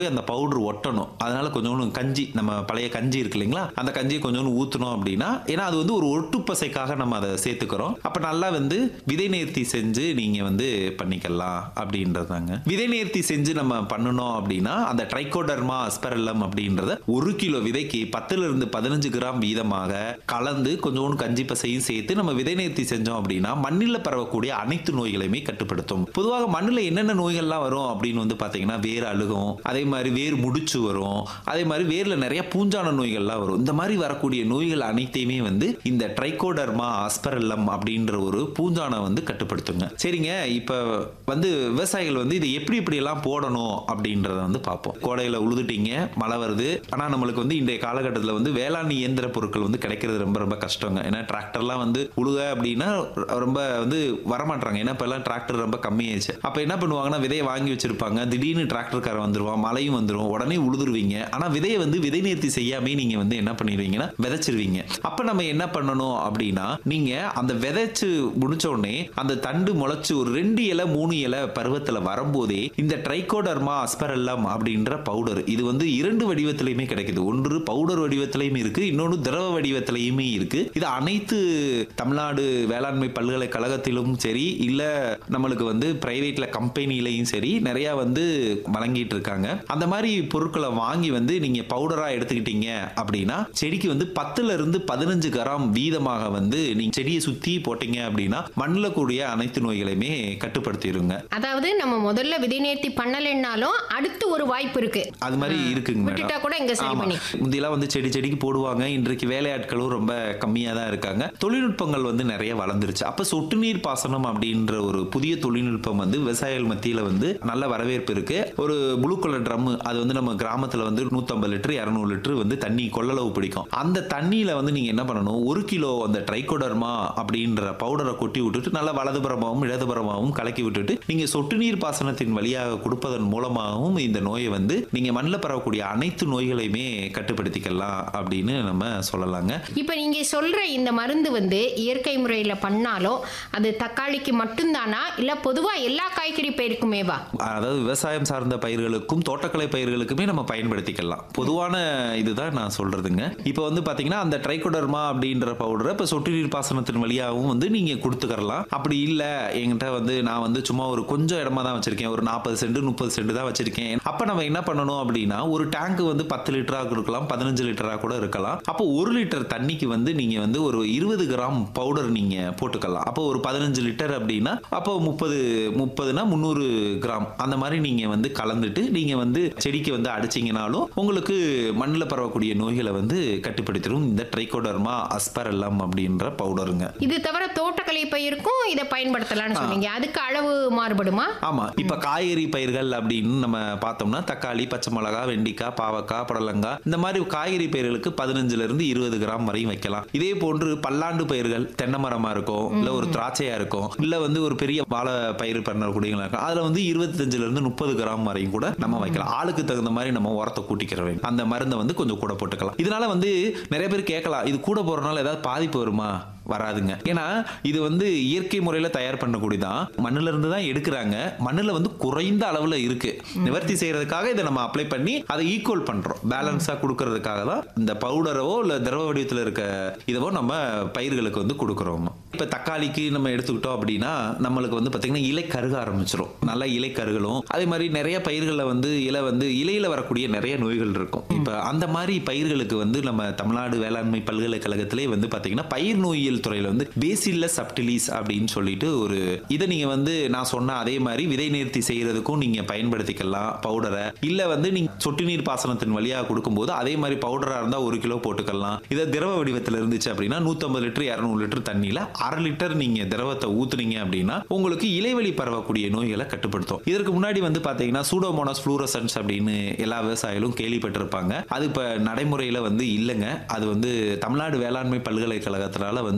அந்த பவுடர் ஒட்டணும் அதனால கொஞ்சோண்டு கஞ்சி நம்ம பழைய கஞ்சி இருக்கு இல்லைங்களா அந்த கஞ்சியை கொஞ்சோண்டு ஊற்றணும் அப்படின்னா ஏன்னா அது வந்து ஒரு ஒட்டுப்பசைக்காக நம்ம அதை சேர்த்துக்கிறோம் அப்போ நல்லா வந்து விதை நேர்த்தி செஞ்சு நீங்கள் வந்து பண்ணிக்கலாம் அப்படின்றதாங்க விதை நேர்த்தி செஞ்சு நம்ம பண்ணணும் அப்படின்னா அந்த ட்ரைகோடர்மா அஸ்பரல்லம் அப்படின்றத ஒரு கிலோ விதைக்கு பத்துல இருந்து பதினஞ்சு கிராம் வீதமாக கலந்து கொஞ்சோண்டு கஞ்சி பசையும் சேர்த்து நம்ம விதை நேர்த்தி செஞ்சோம் அப்படின்னா மண்ணில் பரவக்கூடிய அனைத்து நோய்களையுமே கட்டுப்படுத்தும் பொதுவாக மண்ணில் என்னென்ன நோய்கள்லாம் வரும் அப்படின்னு வந்து பார்த்தீங்கன்னா வேர் அழுகும் அதே மாதிரி வேர் முடிச்சு வரும் அதே மாதிரி வேர்ல நிறைய பூஞ்சான நோய்கள்லாம் வரும் இந்த மாதிரி வரக்கூடிய நோய்கள் அனைத்தையுமே வந்து இந்த ட்ரைகோடர்மா அஸ்பரல்லம் அப்படின்ற ஒரு பூஞ்சானை வந்து கட்டுப்படுத்துங்க சரிங்க இப்போ வந்து விவசாயிகள் வந்து இதை எப்படி எப்படி எல்லாம் போடணும் அப்படின்றத வந்து பார்ப்போம் கோடையில் உழுதுட்டீங்க மழை வருது ஆனால் நம்மளுக்கு வந்து இன்றைய காலகட்டத்தில் வந்து வேளாண் இயந்திர பொருட்கள் வந்து கிடைக்கிறது ரொம்ப ரொம்ப கஷ்டங்க ஏன்னா டிராக்டர்லாம் வந்து உழுக அப்படின்னா ரொம்ப வந்து வரமாட்டாங்க ஏன்னா இப்போல்லாம் டிராக்டர் ரொம்ப கம்மியாயிடுச்சு அப்போ என்ன பண்ணுவாங்கன்னா விதையை வாங்கி வச்சிருப்பாங்க திடீர்னு டிராக்டர்காரன் வந்துருவான் மழையும் வந்துடும் உடனே உழுதுருவீங்க ஆனால் விதையை வந்து விதை நேர்த்தி செய்யாமே நீங்க வந்து என்ன பண்ணிடுவீங்கன்னா விதைச்சிருவீங்க அப்போ நம்ம என்ன பண்ணணும் அப்படின்னா நீங்க அந்த விதைச்சு முடிச்ச உடனே அந்த தண்டு முளைச்சு ஒரு ரெண்டு இலை மூணு இலை பருவத்தில் வரும்போதே இந்த ட்ரைகோடர்மா அஸ்பரல்லம் அப்படின்ற பவுடர் இது வந்து இரண்டு வடிவத்திலையுமே கிடைக்குது ஒன்று பவுடர் வடிவத்திலையும் இருக்கு இன்னொன்று திரவ வடிவத்திலையுமே இருக்கு இது அனைத்து தமிழ்நாடு வேளாண்மை பல்கலைக்கழகத்திலும் சரி இல்ல நம்மளுக்கு வந்து பிரைவேட்ல கம்பெனிலையும் சரி நிறைய வந்து வழங்கிட்டு இருக்காங்க அந்த மாதிரி பொருட்களை வாங்கி வந்து நீங்க பவுடரா எடுத்துக்கிட்டீங்க அப்படின்னா செடிக்கு வந்து பத்துல இருந்து பதினஞ்சு கிராம் வீதமாக வந்து நீங்க செடியை சுத்தி போட்டீங்க அப்படின்னா மண்ணில் கூடிய அனைத்து நோய்களையுமே கட்டுப்படுத்திடுங்க அதாவது நம்ம முதல்ல விதை நேர்த்தி பண்ணலைன்னாலும் அடுத்து ஒரு வாய்ப்பு இருக்கு அது மாதிரி இருக்குங்க மேடம் விட்டுட்டா கூட இங்க சரி ஆமா. பண்ணி முந்தியெல்லாம் வந்து செடி செடிக்கு போடுவாங்க இன்றைக்கு வேலையாட்களும் ரொம்ப கம்மியா தான் இருக்காங்க தொழில்நுட்பங்கள் வந்து நிறைய வளர்ந்துருச்சு அப்ப சொட்டு நீர் பாசனம் அப்படின்ற ஒரு புதிய தொழில்நுட்பம் வந்து விவசாயிகள் மத்தியில வந்து நல்ல வரவேற்பு இருக்கு ஒரு ப்ளூ கலர் ட்ரம் அது வந்து நம்ம கிராமத்துல வந்து 150 லிட்டர் 200 லிட்டர் வந்து தண்ணி கொள்ளளவு பிடிக்கும் அந்த தண்ணியில வந்து நீங்க என்ன பண்ணணும் ஒரு கிலோ அந்த ட்ரைகோடர்மா அப்படின்ற பவுடரை கொட்டி விட்டுட்டு நல்லா வலதுபுறமாகவும் இடதுபுறமாகவும் கலக்கி விட்டுட்டு நீங்க சொட்டு நீர் பாசனத்தின் வழியாக கொடுப்பதன் மூலமாகவும் இந்த நோயை வந்து நீங்க மண்ணில் பரவக்கூடிய அனைத்து நோய்களையுமே கட்டுப்படுத்திக்கலாம் அப்படின்னு நம்ம சொல்லலாங்க இப்ப நீங்க சொல்ற இந்த மருந்து வந்து இயற்கை முறையில பண்ணாலும் அது தக்காளிக்கு மட்டும்தானா இல்ல பொதுவா எல்லா காய்கறி பயிருக்குமேவா அதாவது விவசாயம் சார்ந்த பயிர்களுக்கும் தோட்டக்கலை பயிர்களுக்குமே நம்ம பயன்படுத்திக்கலாம் பொதுவான இதுதான் நான் சொல்றதுங்க இப்போ வந்து பாத்தீங்கன்னா அந்த ட்ரைகோடர்மா அப்படின்ற பவுடரை இப்போ சொட்டு நீர் பாசனத்தின் வழியாகவும் வந்து நீங்க கொடுத்துக்கறலாம் அப்படி இல்ல என்கிட்ட வந்து நான் வந்து சும்மா ஒரு கொஞ்சம் இடமா தான் வச்சிருக்கேன் ஒரு நாற்பது சென்ட் முப்பது சென்ட் தான் வச்சிருக்கேன் அப்ப நம்ம என்ன பண்ணணும் அப்படின்னா ஒரு டேங்க் வந்து பத்து லிட்டரா இருக்கலாம் பதினஞ்சு லிட்டரா கூட இருக்கலாம் அப்போ ஒரு லிட்டர் தண்ணிக்கு வந்து நீங்க வந்து ஒரு இருபது கிராம் பவுடர் நீங்க போட்டுக்கலாம் அப்போ ஒரு பதினஞ்சு லிட்டர் அப்படின்னா அப்போ முப்பது முப்பதுனா முந்நூறு கிராம் அந்த மாதிரி நீங்க வந்து கலந்துட்டு நீங்க வந்து செடிக்கு வந்து அடிச்சீங்கனாலும் உங்களுக்கு மண்ணில் பரவக்கூடிய நோய்களை வந்து கட்டுப்படுத்திடும் இந்த ட்ரைகோடர்மா அஸ்பரல்லம் அப்படின்ற பவுடருங்க இது தவிர தோட்டக்கலை பயிருக்கும் இதை பயன்படுத்தலாம்னு சொன்னீங்க அதுக்கு அளவு மாறுபடுமா ஆமா இப்ப காய்கறி பயிர்கள் அப்படின்னு நம்ம பார்த்தோம்னா தக்காளி பச்சை மிளகா வெண்டிக்காய் பாவக்காய் புடலங்காய் இந்த மாதிரி காய்கறி பயிர்களுக்கு பதினஞ்சுல இருந்து இருபது கிராம் வரையும் வைக்கலாம் இதே போன்று பல்லாண்டு பயிர்கள் தென்னை மரமா இருக்கும் இல்ல ஒரு திராட்சையா இருக்கும் இல்ல வந்து ஒரு பெரிய வாழை பயிர் பண்ணக்கூடியங்களா இருக்கும் அதுல வந்து இருபத்தஞ்சுல இருந்து முப்பது கிராம் வரையும் கூட நம்ம வைக்கலாம் ஆளுக்கு தகுந்த மாதிரி நம்ம உரத்தை கூட்டிக்கிற வேண்டும் அந்த மருந்தை வந்து கொஞ்சம் கூட போட்டுக்கலாம் இதனால வந்து நிறைய பேர் கேட்கலாம் இது கூட போறதுனால ஏதாவது பாதிப்பு வருமா வராதுங்க ஏன்னா இது வந்து இயற்கை முறையில தயார் பண்ணக்கூடியதான் மண்ணுல இருந்து தான் எடுக்கிறாங்க மண்ணுல வந்து குறைந்த அளவுல இருக்கு நிவர்த்தி செய்யறதுக்காக இதை நம்ம அப்ளை பண்ணி அதை ஈக்குவல் பண்றோம் பேலன்ஸா கொடுக்கறதுக்காக தான் இந்த பவுடரவோ இல்ல திரவ வடிவத்தில் இருக்க இதவோ நம்ம பயிர்களுக்கு வந்து கொடுக்குறோம் இப்ப தக்காளிக்கு நம்ம எடுத்துக்கிட்டோம் அப்படின்னா நம்மளுக்கு வந்து பாத்தீங்கன்னா இலை கருக ஆரம்பிச்சிரும் நல்ல இலை கருகளும் அதே மாதிரி நிறைய பயிர்களில் வந்து இலை வந்து இலையில வரக்கூடிய நிறைய நோய்கள் இருக்கும் இப்ப அந்த மாதிரி பயிர்களுக்கு வந்து நம்ம தமிழ்நாடு வேளாண்மை பல்கலைக்கழகத்திலே வந்து பாத்தீங்கன்னா பயிர் நோயியல் துறையில வந்து பேசில்ல சப்டிலிஸ் அப்படின்னு சொல்லிட்டு ஒரு இதை நீங்க வந்து நான் சொன்ன அதே மாதிரி விதை நேர்த்தி செய்யறதுக்கும் நீங்க பயன்படுத்திக்கலாம் பவுடரை இல்ல வந்து நீங்க சொட்டு நீர் பாசனத்தின் வழியாக கொடுக்கும்போது அதே மாதிரி பவுடரா இருந்தா ஒரு கிலோ போட்டுக்கலாம் இதை திரவ வடிவத்தில் இருந்துச்சு அப்படின்னா 150 லிட்டர் 200 லிட்டர் தண்ணியில அரை லிட்டர் நீங்க திரவத்தை ஊத்துனீங்க அப்படின்னா உங்களுக்கு இலைவழி பரவக்கூடிய நோய்களை கட்டுப்படுத்தும் இதற்கு முன்னாடி வந்து பாத்தீங்கன்னா சூடோமோனாஸ் ஃப்ளூரசன்ஸ் அப்படின்னு எல்லா விவசாயிகளும் கேள்விப்பட்டிருப்பாங்க அது இப்ப நடைமுறையில வந்து இல்லைங்க அது வந்து தமிழ்நாடு வேளாண்மை பல்கலைக்கழகத்தினால வந்து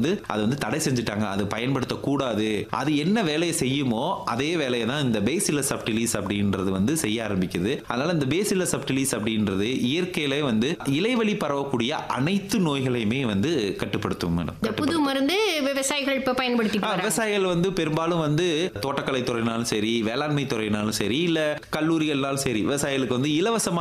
வந்து அது வந்து தடை செஞ்சுட்டாங்க அது பயன்படுத்தக்கூடாது அது என்ன வேலையை செய்யுமோ அதே வேலையை தான் இந்த பேசிலஸ் சப்டிலிஸ் அப்படின்றது வந்து செய்ய ஆரம்பிக்குது அதனால இந்த பேசிலஸ் சப்டிலிஸ் அப்படின்றது இயற்கையிலே வந்து இலைவழி பரவக்கூடிய அனைத்து நோய்களையுமே வந்து கட்டுப்படுத்தும் மேடம் இந்த புது மருந்து விவசாயிகள் இப்ப பயன்படுத்திட்டு ஆ, வராங்க விவசாயிகள் வந்து பெரும்பாலும் வந்து தோட்டக்கலை துறையினாலும் சரி வேளாண்மை துறையினாலும் சரி இல்ல கல்லூரிகள்னாலும் சரி விவசாயிகளுக்கு வந்து இலவசமா